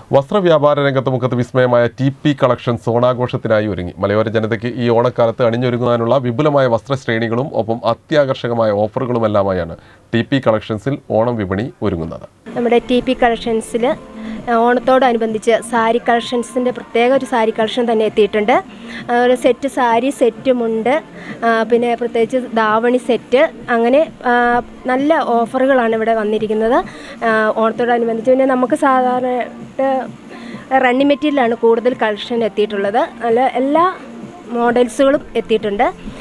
വസ്ത്രവ്യാപാര രംഗത്ത് മുഖത്ത് വിസ്മയമായ ടി പി കളക്ഷൻസ് ഓണാഘോഷത്തിനായി ഒരുങ്ങി മലയോര ജനതയ്ക്ക് ഈ ഓണക്കാലത്ത് അണിഞ്ഞൊരുങ്ങാനുള്ള വിപുലമായ വസ്ത്രശ്രേണികളും ഒപ്പം അത്യാകർഷകമായ ഓഫറുകളുമെല്ലാമായാണ് ടി പി കളക്ഷൻസിൽ ഓണം വിപണി ഒരുങ്ങുന്നത് നമ്മുടെ ടി പി കളക്ഷൻസിൽ ഓണത്തോടനുബന്ധിച്ച് സാരി കളക്ഷൻസിൻ്റെ പ്രത്യേക ഒരു സാരി കളക്ഷൻ തന്നെ എത്തിയിട്ടുണ്ട് ആ, ഒരു സെറ്റ് സാരി സെറ്റുമുണ്ട് ആ, പിന്നെ പ്രത്യേകിച്ച് ദാവണി സെറ്റ് അങ്ങനെ ആ, നല്ല ഓഫറുകളാണ് ഇവിടെ വന്നിരിക്കുന്നത് ആ, ഓണത്തോടനുബന്ധിച്ച് പിന്നെ നമുക്ക് സാധാരണ റണ്ണിങ് മെറ്റീരിയലാണ് കൂടുതൽ കളക്ഷൻ എത്തിയിട്ടുള്ളത് അല്ല എല്ലാ മോഡൽസുകളും എത്തിയിട്ടുണ്ട്